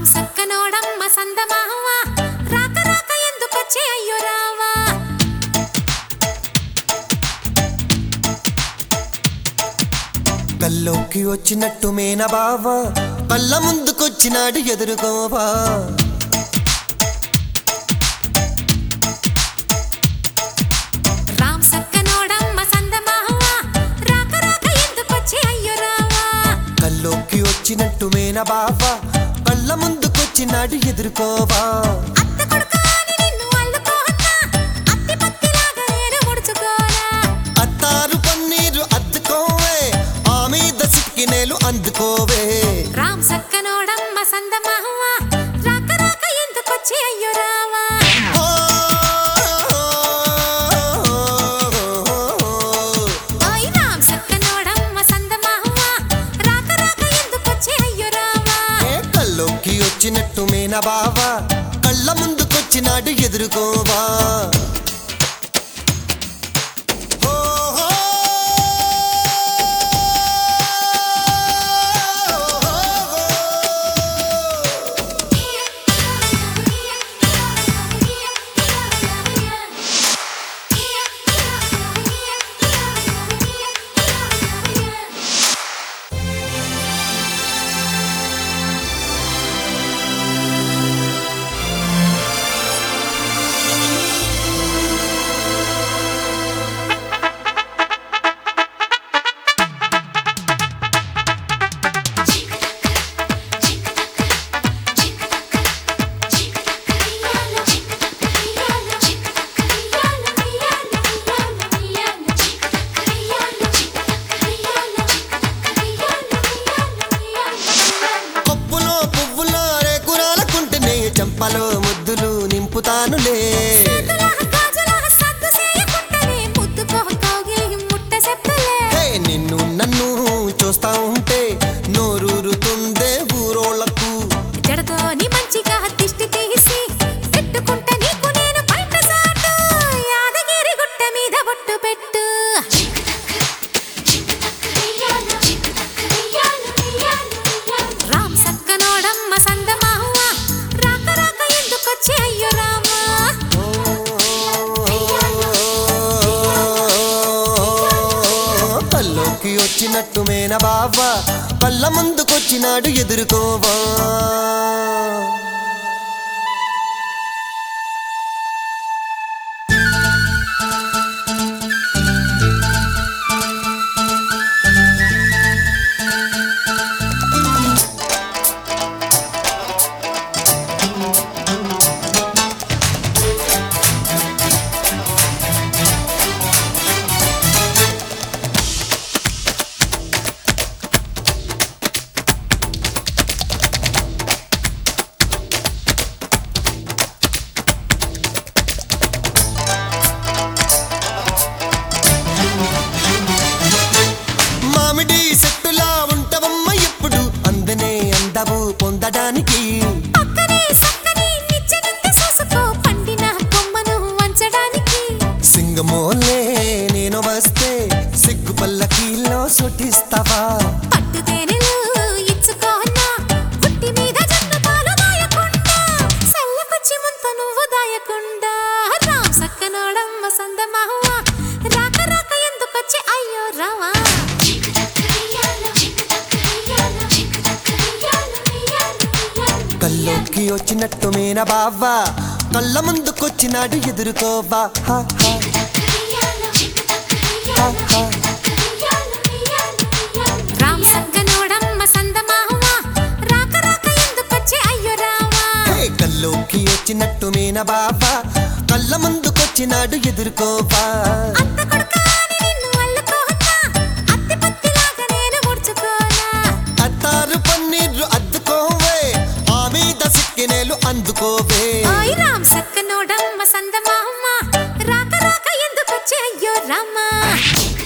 సక్కనోడమ్మ సందమావ రాక రాక ఎందుకొచ్చే అయ్యో రావా కల్లోకి వచ్చినట్టు మేన బావా కళ్ళ ముందుకొచ్చినాడు ఎదురుకోవా రామ్ సక్కనోడమ్మ సందమావ రాక రాక ఎందుకొచ్చే అయ్యో రావా కల్లోకి వచ్చినట్టు మేన బావా కళ్ళ ముందుకొచ్చినాడు ఎదురుకోవా అత్త కొడుకా అని నిన్ను అల్లుకోనా అత్తి పత్తిలాగా నేను ముడుచుకోనా అత్తారు పన్నీరు అద్దుకోవే ఆ మీద సిక్కినేలు అందుకోవే రామ్ సక్కనోడమ్మ సందమావ రాక రాక ఎందుకొచ్చే అయ్యో రావా ఓ, ఓయ్ రామ్ సక్కనోడమ్మ సందమావ రాక రాక ఎందుకొచ్చే అయ్యో రావా ఏ కల్లోకి వచ్చినట్టు మేన బావా కళ్ళ ముందుకొచ్చినాడు ఎదురుకోవా ఓ, ఓ, పప్పులో పువ్వులో రేకురాలకుంటేనే చెంపలో ముద్దులు నింపుతానులే హే నిన్ను నన్ను చూస్తా ఉంటే నోరూరుతుందే ఊరోళ్ళకు పెట్టు రామ్ సక్కనోడమ్మ సందమావ రాక రాక ఎందుకొచ్చే అయ్యో రామా కల్లోకి వచ్చినట్టు మేన బావా కళ్ళ ముందుకొచ్చినాడు ఎదురుకోవా మామిడి చెట్టులా ఉంటవమ్మ ఎప్పుడు అందనే అందవు పొందడానికి పక్కనే సక్కని నిచ్చెనంత చూసుకో పండిన కొమ్మను వంచడానికి సింగమోలే నేను వస్తే సిగ్గు పల్లకీలో సుటిస్తావా పట్టు తేనెలు ఇచ్చుకోనా పుట్టి మీద జన్ను పాలు దాయకుండా సల్లకొచ్చి ముంత నువ్వు దాయకుండా రామ్ సక్కనోడమ్మ సందమావ రాక రాక ఎందుకొచ్చి అయ్యో రావా కల్లోకి వచ్చినట్టు మేన బావా కళ్ళ ముందుకొచ్చినాడు ఎదురుకోవా హా, హా, హా, హా. రామ్ సక్కనోడమ్మ సందమావ రాక రాక ఎందుకొచ్చి అయ్యో రావా హే, కల్లోకి వచ్చినట్టు మేన బావా కళ్ళ ముందుకొచ్చినాడు ఎదురుకోవా అత్త కొడుకా అని నిన్ను అల్లుకోనా అత్తి పత్తిలాగా నేను ముడుచుకోనా అత్తారు పన్నీరు అద్దుకోవే ఆ మీద సిక్కినేలు అందుకోవే ఓయ్ రామ్ సక్కనోడమ్మ సందమామ రాక రాక ఎందుకొచ్చే అయ్యో రామా